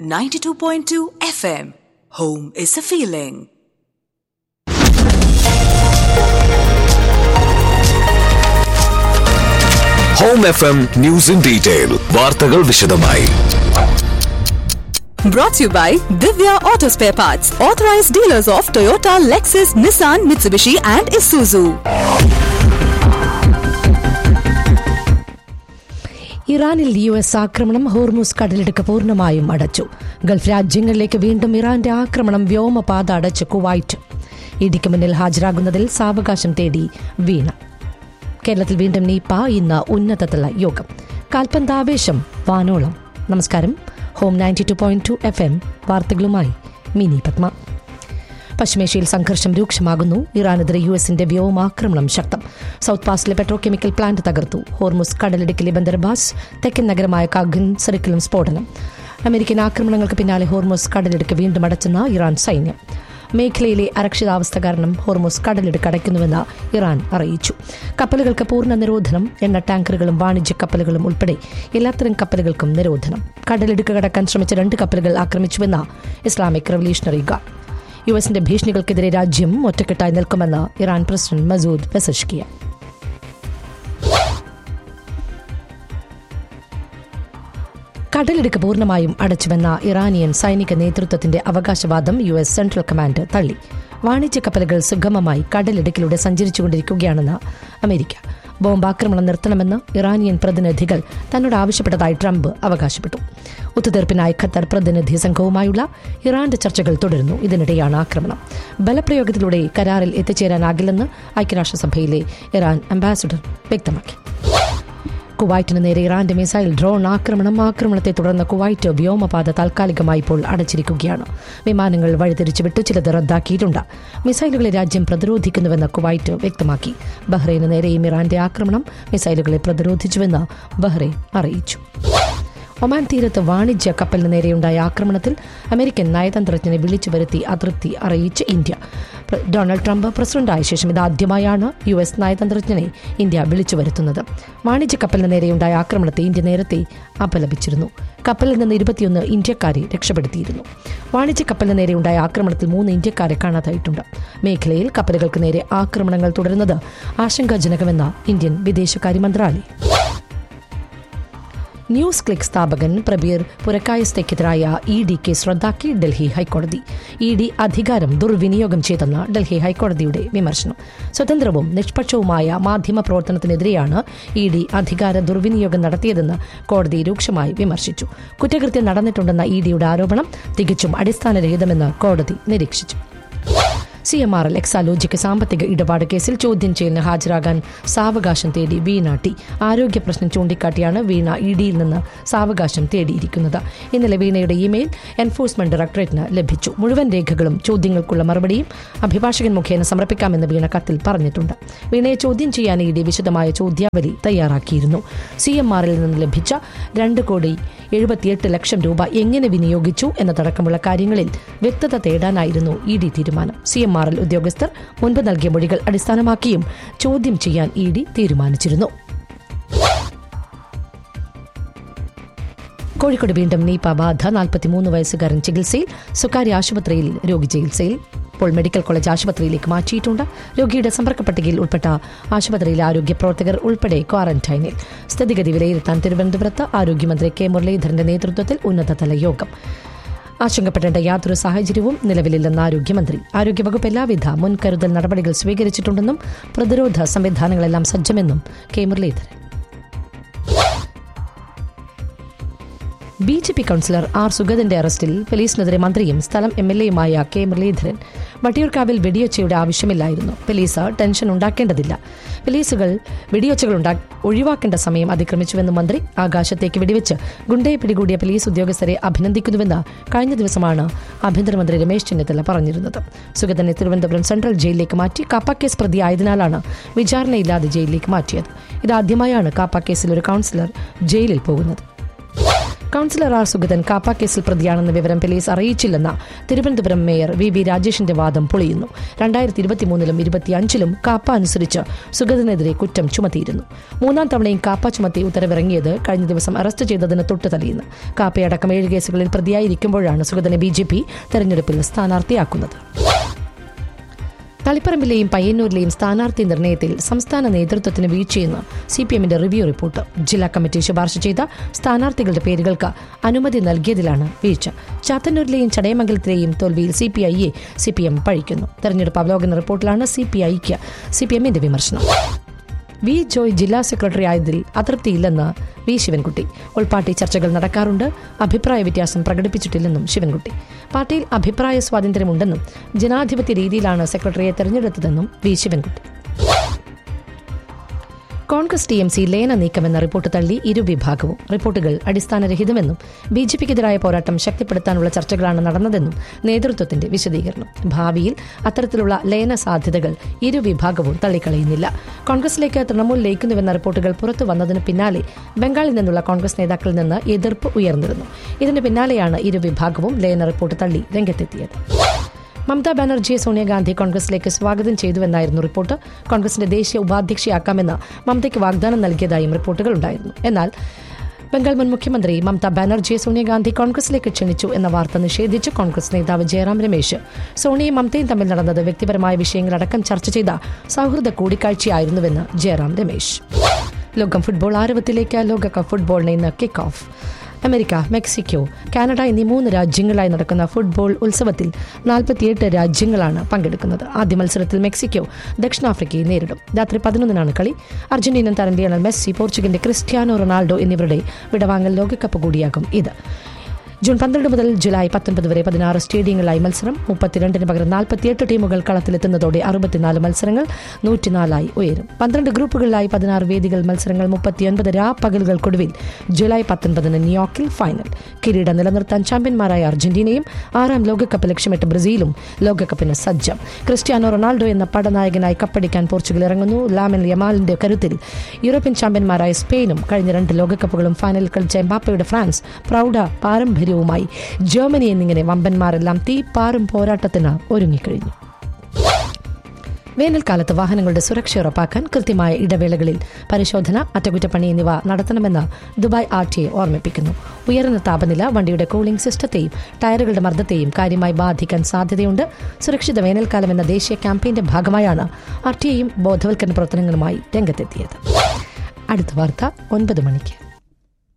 92.2 FM. Home is a feeling. Home F M news in detail വാർത്തകൾ വിശദമായി Brought to you by Divya Auto Spare Parts, authorized dealers of Toyota, Lexus, Nissan, Mitsubishi, and Isuzu. ഇറാനിൽ U S ആക്രമണം Hormuz കടലിടുക്ക് പൂർണ്ണമായും അടച്ചു Gulf രാജ്യങ്ങളിലേക്ക് വീണ്ടും ഇറാന്റെ ആക്രമണം വ്യോമപാത അടച്ച് കുവൈറ്റ് ഇടിക്ക് മുന്നിൽ ഹാജരാകുന്നതിൽ സാവകാശം തേടി വീണ കേരളത്തിൽ വീണ്ടും നീപ്പ ഇന്ന് ഉന്നതതല യോഗം കാൽപന്താവേശം വാനോളം നമസ്കാരം Home ninety two point two FM എം വാർത്തകളുമായി മിനി പത്മ പശ്ചിമേഷ്യയിൽ സംഘർഷം രൂക്ഷമാകുന്നു ഇറാനെതിരെ യു എസിന്റെ വ്യോമാക്രമണം ശക്തം സൗത്ത് പാസിലെ പെട്രോകെമിക്കൽ പ്ലാന്റ് തകർത്തു ഹോർമുസ് കടലിടുക്കിലെ ബന്ദർബാസ് തെക്കൻ നഗരമായ കാഗൻ സെറിക്കിലും സ്ഫോടനം അമേരിക്കൻ ആക്രമണങ്ങൾക്ക് പിന്നാലെ ഹോർമുസ് കടലിടുക്ക് വീണ്ടും അടച്ചെന്ന ഇറാൻ സൈന്യം മേഖലയിലെ അരക്ഷിതാവസ്ഥ കാരണം ഹോർമുസ് കടലിടുക്ക് അടയ്ക്കുന്നുവെന്ന് ഇറാൻ അറിയിച്ചു കപ്പലുകൾക്ക് പൂർണ്ണ നിരോധനം എണ്ണ ടാങ്കറുകളും വാണിജ്യ കപ്പലുകളും ഉൾപ്പെടെ എല്ലാത്തരം കപ്പലുകൾക്കും നിരോധനം കടലിടുക്ക് കടക്കാൻ ശ്രമിച്ച രണ്ട് കപ്പലുകൾ ആക്രമിച്ചുവെന്ന ഇസ്ലാമിക് റവല്യൂഷണറി ഗാർഡ് യു എസിന്റെ ഭീഷണികൾക്കെതിരെ രാജ്യം ഒറ്റക്കെട്ടായി നിൽക്കുമെന്ന് ഇറാൻ പ്രസിഡന്റ് മസൂദ് പെസഷ്കിയ കടലിടുക്ക് പൂർണ്ണമായും അടച്ചുവെന്ന ഇറാനിയൻ സൈനിക നേതൃത്വത്തിന്റെ അവകാശവാദം യു എസ് സെൻട്രൽ കമാൻഡ് തള്ളി വാണിജ്യ കപ്പലുകൾ സുഗമമായി കടലിടുക്കിലൂടെ സഞ്ചരിച്ചുകൊണ്ടിരിക്കുകയാണെന്ന് അമേരിക്ക ബോംബാക്രമണം നിർത്തണമെന്ന് ഇറാനിയൻ പ്രതിനിധികൾ തന്നോട് ആവശ്യപ്പെട്ടതായി ട്രംപ് അവകാശപ്പെട്ടു ഒത്തുതീർപ്പിനായി ഖത്തർ പ്രതിനിധി സംഘവുമായുള്ള ഇറാന്റെ ചർച്ചകൾ തുടരുന്നു ഇതിനിടെയാണ് ആക്രമണം ബലപ്രയോഗത്തിലൂടെ കരാറിൽ എത്തിച്ചേരാനാകില്ലെന്ന് ഐക്യരാഷ്ട്രസഭയിലെ ഇറാൻ അംബാസിഡർ വ്യക്തമാക്കി കുവൈറ്റിന് നേരെ ഇറാന്റെ മിസൈൽ ഡ്രോൺ ആക്രമണം ആക്രമണത്തെ തുടർന്ന് കുവൈറ്റ് വ്യോമപാത താൽക്കാലികമായി ഇപ്പോൾ അടച്ചിരിക്കുകയാണ് വിമാനങ്ങൾ വഴിതിരിച്ചു വിട്ടു ചിലത് റദ്ദാക്കിയിട്ടുണ്ട് മിസൈലുകളെ രാജ്യം പ്രതിരോധിക്കുന്നുവെന്ന് കുവൈറ്റ് വ്യക്തമാക്കി ബഹ്റൈന് നേരെയും ഇറാന്റെ ആക്രമണം മിസൈലുകളെ പ്രതിരോധിച്ചുവെന്ന് ബഹ്റൈൻ അറിയിച്ചു ഒമാൻ തീരത്ത് വാണിജ്യ കപ്പലിന് നേരെയുണ്ടായ ആക്രമണത്തിൽ അമേരിക്കൻ നയതന്ത്രജ്ഞനെ വിളിച്ചു വരുത്തി അതൃപ്തി അറിയിച്ച് ഇന്ത്യ പ്ര- ഡൊണാൾഡ് ട്രംപ് പ്രസിഡന്റായ ശേഷം ഇതാദ്യമായാണ് യു എസ് നയതന്ത്രജ്ഞനെ ഇന്ത്യ വിളിച്ചു വരുത്തുന്നത് വാണിജ്യ കപ്പലിന് നേരെയുണ്ടായ ആക്രമണത്തെ ഇന്ത്യ നേരത്തെ അപലപിച്ചിരുന്നു കപ്പലിൽ നിന്ന് ഇരുപത്തിയൊന്ന് ഇന്ത്യക്കാരെ രക്ഷപ്പെടുത്തിയിരുന്നു വാണിജ്യ കപ്പലിന് നേരെയുണ്ടായ ആക്രമണത്തിൽ മൂന്ന് ഇന്ത്യക്കാരെ കാണാതായിട്ടുണ്ട് മേഖലയിൽ കപ്പലുകൾക്ക് നേരെ ആക്രമണങ്ങൾ തുടരുന്നത് ആശങ്കാജനകമെന്ന ഇന്ത്യൻ വിദേശകാര്യ മന്ത്രാലയം ന്യൂസ് ക്ലിക്ക് സ്ഥാപകൻ പ്രബീർ പുരക്കായസ്തയ്ക്കെതിരായ ഇ ഡി കേസ് റദ്ദാക്കി ഡൽഹി ഹൈക്കോടതി ഇ ഡി അധികാരം ദുർവിനിയോഗം ചെയ്തെന്ന് ഡൽഹി ഹൈക്കോടതിയുടെ വിമർശനം സ്വതന്ത്രവും നിഷ്പക്ഷവുമായ മാധ്യമ പ്രവർത്തനത്തിനെതിരെയാണ് ഇ ഡി അധികാര ദുർവിനിയോഗം നടത്തിയതെന്ന് കോടതി രൂക്ഷമായി വിമർശിച്ചു കുറ്റകൃത്യം നടന്നിട്ടുണ്ടെന്ന ഇ ഡിയുടെ ആരോപണം തികച്ചും അടിസ്ഥാനരഹിതമെന്ന് കോടതി നിരീക്ഷിച്ചു C M R L Exalogic സാമ്പത്തിക ഇടപാട് കേസിൽ ചോദ്യം ചെയ്യലിന് ഹാജരാകാൻ സാവകാശം തേടി വീണ ടി ആരോഗ്യ പ്രശ്നം ചൂണ്ടിക്കാട്ടിയാണ് വീണ ഇ ഡിയിൽ നിന്ന് സാവകാശം തേടിയിരിക്കുന്നത് ഇന്നലെ വീണയുടെ ഇമെയിൽ എൻഫോഴ്സ്മെന്റ് ഡയറക്ടറേറ്റിന് ലഭിച്ചു മുഴുവൻ രേഖകളും ചോദ്യങ്ങൾക്കുള്ള മറുപടിയും അഭിഭാഷകൻ മുഖേന സമർപ്പിക്കാമെന്ന് വീണ കത്തിൽ പറഞ്ഞിട്ടുണ്ട് വീണയെ ചോദ്യം ചെയ്യാൻ ഇ ഡി വിശദമായ ചോദ്യാവലി തയ്യാറാക്കിയിരുന്നു സി എം ആറിൽ നിന്ന് ലഭിച്ച രണ്ട് കോടി എഴുപത്തിയെട്ട് ലക്ഷം രൂപ എങ്ങനെ വിനിയോഗിച്ചു എന്നതടക്കമുള്ള കാര്യങ്ങളിൽ വ്യക്തത തേടാനായിരുന്നു ഇ ഡി തീരുമാനം സി എം ആർ എൽ ഉദ്യോഗസ്ഥർ മുൻപ് നൽകിയ മൊഴികൾ അടിസ്ഥാനമാക്കിയും ചോദ്യം ചെയ്യാൻ ഇ ഡി തീരുമാനിച്ചിരുന്നു കോഴിക്കോട് വീണ്ടും നീപ്പ ബാധ നാൽപ്പത്തിമൂന്ന് വയസ്സുകാരൻ ചികിത്സയിൽ സ്വകാര്യ ആശുപത്രിയിൽ രോഗി ചികിത്സയിൽ ഇപ്പോൾ മെഡിക്കൽ കോളേജ് ആശുപത്രിയിലേക്ക് മാറ്റിയിട്ടുണ്ട് രോഗിയുടെ സമ്പർക്ക പട്ടികയിൽ ഉൾപ്പെട്ട ആശുപത്രിയിലെ ആരോഗ്യ പ്രവർത്തകർ ഉൾപ്പെടെ ക്വാറന്റൈനിൽ സ്ഥിതിഗതി വിലയിരുത്താൻ തിരുവനന്തപുരത്ത് ആരോഗ്യമന്ത്രി കെ മുരളീധരന്റെ നേതൃത്വത്തിൽ ഉന്നതതല യോഗം ആശങ്കപ്പെടേണ്ട യാതൊരു സാഹചര്യവും നിലവിലില്ലെന്ന് ആരോഗ്യമന്ത്രി ആരോഗ്യവകുപ്പ് എല്ലാവിധ മുൻകരുതൽ നടപടികൾ സ്വീകരിച്ചിട്ടുണ്ടെന്നും പ്രതിരോധ സംവിധാനങ്ങളെല്ലാം സജ്ജമെന്നും K Muraleedharan B J P councillor R സുഗതന്റെ അറസ്റ്റിൽ പോലീസിനെതിരെ മന്ത്രിയും സ്ഥലം എം എൽ എയുമായ കെ മുരളീധരൻ വട്ടിയൂർക്കാവിൽ വെടിയൊച്ചയുടെ ആവശ്യമില്ലായിരുന്നു പോലീസ് ടെൻഷൻ ഉണ്ടാക്കേണ്ടതില്ല പോലീസുകൾ വെടിയൊച്ചകൾ ഉണ്ടാ ഒഴിവാക്കേണ്ട സമയം അതിക്രമിച്ചുവെന്ന് മന്ത്രി ആകാശത്തേക്ക് വെടിവെച്ച് ഗുണ്ടയെ പിടികൂടിയ പോലീസ് ഉദ്യോഗസ്ഥരെ അഭിനന്ദിക്കുന്നുവെന്ന് കഴിഞ്ഞ ദിവസമാണ് ആഭ്യന്തരമന്ത്രി രമേശ് ചെന്നിത്തല പറഞ്ഞിരുന്നത് സുഗതനെ തിരുവനന്തപുരം സെൻട്രൽ ജയിലിലേക്ക് മാറ്റി കാപ്പ കേസ് പ്രതിയായതിനാലാണ് വിചാരണയില്ലാതെ ജയിലിലേക്ക് മാറ്റിയത് ഇതാദ്യമായാണ് കാപ്പ കേസിൽ ഒരു കൗൺസിലർ ജയിലിൽ പോകുന്നത് കൌൺസിലർ ആർ സുഗതൻ കാപ്പ കേസിൽ പ്രതിയാണെന്ന വിവരം പോലീസ് അറിയിച്ചില്ലെന്ന തിരുവനന്തപുരം മേയർ വി വി രാജേഷിന്റെ വാദം പൊളിയുന്നു രണ്ടായിരത്തി ഇരുപത്തിമൂന്നിലും ഇരുപത്തിയഞ്ചിലും കാപ്പ അനുസരിച്ച് സുഗതനെതിരെ കുറ്റം ചുമത്തിയിരുന്നു മൂന്നാം തവണയും കാപ്പ ചുമത്തി ഉത്തരവിറങ്ങിയത് കഴിഞ്ഞ ദിവസം അറസ്റ്റ് ചെയ്തതിന് തൊട്ട് തലയുന്നു കാപ്പയടക്കം ഏഴ് കേസുകളിൽ പ്രതിയായിരിക്കുമ്പോഴാണ് സുഗതനെ ബി ജെ പി തെരഞ്ഞെടുപ്പിൽ സ്ഥാനാർത്ഥിയാക്കുന്നത് തളിപ്പറമ്പിലെയും പയ്യന്നൂരിലെയും സ്ഥാനാർത്ഥി നിർണയത്തിൽ സംസ്ഥാന നേതൃത്വത്തിന് വീഴ്ചയെന്ന് സി പി എമ്മിന്റെ റിവ്യൂ റിപ്പോർട്ട് ജില്ലാ കമ്മിറ്റി ശുപാർശ ചെയ്ത സ്ഥാനാർത്ഥികളുടെ പേരുകൾക്ക് അനുമതി നൽകിയതിലാണ് വീഴ്ച ചാത്തന്നൂരിലെയും ചടയമംഗലത്തിലെയും തോൽവിയിൽ സി പി ഐയെ സി പി എം പഴിക്കുന്നു തെരഞ്ഞെടുപ്പ് അവലോകന റിപ്പോർട്ടിലാണ് സി പി ഐക്ക് സി പി എമ്മിന്റെ വിമർശനം വി ജോയ് ജില്ലാ സെക്രട്ടറി ആയതിൽ അതൃപ്തിയില്ലെന്ന് വി ശിവൻകുട്ടി ഉൾപാർട്ടി ചർച്ചകൾ നടക്കാറുണ്ട് അഭിപ്രായ വ്യത്യാസം പ്രകടിപ്പിച്ചിട്ടില്ലെന്നും ശിവൻകുട്ടി പാർട്ടിയിൽ അഭിപ്രായ സ്വാതന്ത്ര്യമുണ്ടെന്നും ജനാധിപത്യ രീതിയിലാണ് സെക്രട്ടറിയെ തെരഞ്ഞെടുത്തതെന്നും V Sivankutty Congress T M C ലയന നീക്കമെന്ന റിപ്പോർട്ട് തള്ളി ഇരുവിഭാഗവും റിപ്പോർട്ടുകൾ അടിസ്ഥാനരഹിതമെന്നും ബി ജെ പിക്കെതിരായ പോരാട്ടം ശക്തിപ്പെടുത്താനുള്ള ചർച്ചകളാണ് നടന്നതെന്നും നേതൃത്വത്തിന്റെ വിശദീകരണം ഭാവിയിൽ അത്തരത്തിലുള്ള ലയന സാധ്യതകൾ ഇരുവിഭാഗവും തള്ളിക്കളയുന്നില്ല കോൺഗ്രസിലേക്ക് തൃണമൂൽ ലയിക്കുന്നുവെന്ന റിപ്പോർട്ടുകൾ പുറത്തു വന്നതിന് പിന്നാലെ ബംഗാളിൽ നിന്നുള്ള കോൺഗ്രസ് നേതാക്കളിൽ നിന്ന് എതിർപ്പ് ഉയർന്നിരുന്നു ഇതിന് പിന്നാലെയാണ് ഇരുവിഭാഗവും ലയന റിപ്പോർട്ട് തള്ളി രംഗത്തെത്തിയത് മമതാ ബാനർജിയെ സോണിയാഗാന്ധി കോൺഗ്രസിലേക്ക് സ്വാഗതം ചെയ്തുവെന്നായിരുന്നു റിപ്പോർട്ട് കോൺഗ്രസിന്റെ ദേശീയ ഉപാധ്യക്ഷയാക്കാമെന്ന് മമതയ്ക്ക് വാഗ്ദാനം നൽകിയതായും റിപ്പോർട്ടുകൾ ഉണ്ടായിരുന്നു എന്നാൽ ബംഗാൾ മുൻ മുഖ്യമന്ത്രി മമതാ ബാനർജിയെ സോണിയാഗാന്ധി കോൺഗ്രസിലേക്ക് ക്ഷണിച്ചു എന്ന വാർത്ത നിഷേധിച്ച് കോൺഗ്രസ് നേതാവ് ജയറാം രമേശ് സോണിയും മമതയും തമ്മിൽ നടന്നത് വ്യക്തിപരമായ വിഷയങ്ങളടക്കം ചർച്ച ചെയ്ത സൗഹൃദ കൂടിക്കാഴ്ചയായിരുന്നുവെന്ന് ജയറാം രമേശ് ലോകം ഫുട്ബോൾ ആരവത്തിലേക്ക് ലോകകപ്പ് ഫുട്ബോളിന് ഇന്ന് kick off America Mexico Canada എന്നീ മൂന്ന് രാജ്യങ്ങളായി നടക്കുന്ന ഫുട്ബോൾ ഉത്സവത്തിൽ നാൽപ്പത്തിയെട്ട് രാജ്യങ്ങളാണ് പങ്കെടുക്കുന്നത് ആദ്യ മത്സരത്തിൽ മെക്സിക്കോ ദക്ഷിണാഫ്രിക്കയെ നേരിടും രാത്രി പതിനൊന്നിനാണ് കളി അർജന്റീനൻ താരം ലിയണൽ മെസ്സി പോർച്ചുഗലിന്റെ ക്രിസ്ത്യാനോ റൊണാൾഡോ എന്നിവരുടെ വിടവാങ്ങൽ ലോകകപ്പ് കൂടിയാകും ഇത് ജൂൺ പന്ത്രണ്ട് മുതൽ ജൂലൈ പത്തൊൻപത് വരെ പതിനാറ് സ്റ്റേഡിയങ്ങളിലായി മത്സരം മുപ്പത്തിരണ്ടിന് പകരം നാൽപ്പത്തിയെട്ട് ടീമുകൾ കളത്തിലെത്തുന്നതോടെ അറുപത്തിനാല് മത്സരങ്ങൾ നൂറ്റിനാലായി ഉയരും പന്ത്രണ്ട് ഗ്രൂപ്പുകളിലായി പതിനാറ് വേദികൾ മത്സരങ്ങൾ മുപ്പത്തിയൊൻപത് രാപ്പകലുകൾക്കൊടുവിൽ ജൂലൈ പത്തൊൻപതിന് ന്യൂയോർക്കിൽ ഫൈനൽ കിരീടം നിലനിർത്താൻ ചാമ്പ്യന്മാരായ അർജന്റീനയും ആറാം ലോകകപ്പ് ലക്ഷ്യമിട്ട് ബ്രസീലും ലോകകപ്പിന് സജ്ജം ക്രിസ്ത്യാനോ റൊണാൾഡോ എന്ന പടനായകനായി കപ്പടിക്കാൻ പോർച്ചുഗൽ ഇറങ്ങുന്നു ലാമിൻ യമാലിന്റെ കരുത്തിൽ യൂറോപ്യൻ ചാമ്പ്യന്മാരായ സ്പെയിനും കഴിഞ്ഞ രണ്ട് ലോകകപ്പുകളും ഫൈനലിൽ കളിച്ച എംബാപ്പയുടെ ഫ്രാൻസ് പ്രൗഢ പാരമ്പര്യവുമായി ജർമ്മനി എന്നിങ്ങനെ വമ്പന്മാരെല്ലാം തീപ്പാറും പോരാട്ടത്തിന് ഒരുങ്ങിക്കഴിഞ്ഞു വേനൽക്കാലത്ത് വാഹനങ്ങളുടെ സുരക്ഷ ഉറപ്പാക്കാൻ കൃത്യമായ ഇടവേളകളിൽ പരിശോധന അറ്റകുറ്റപ്പണി എന്നിവ നടത്തണമെന്ന് ദുബായ് ആർ ടി എ ഓർമ്മിപ്പിക്കുന്നു ഉയർന്ന താപനില വണ്ടിയുടെ കൂളിംഗ് സിസ്റ്റത്തെയും ടയറുകളുടെ മർദ്ദത്തെയും കാര്യമായി ബാധിക്കാൻ സാധ്യതയുണ്ട് സുരക്ഷിത വേനൽക്കാലം എന്ന ദേശീയ ക്യാമ്പയിന്റെ ഭാഗമായാണ് ആർ ടി എയും ബോധവൽക്കരണ പ്രവർത്തനങ്ങളുമായി രംഗത്തെത്തിയത് അടുത്ത വാർത്ത ഒൻപത് മണിക്ക്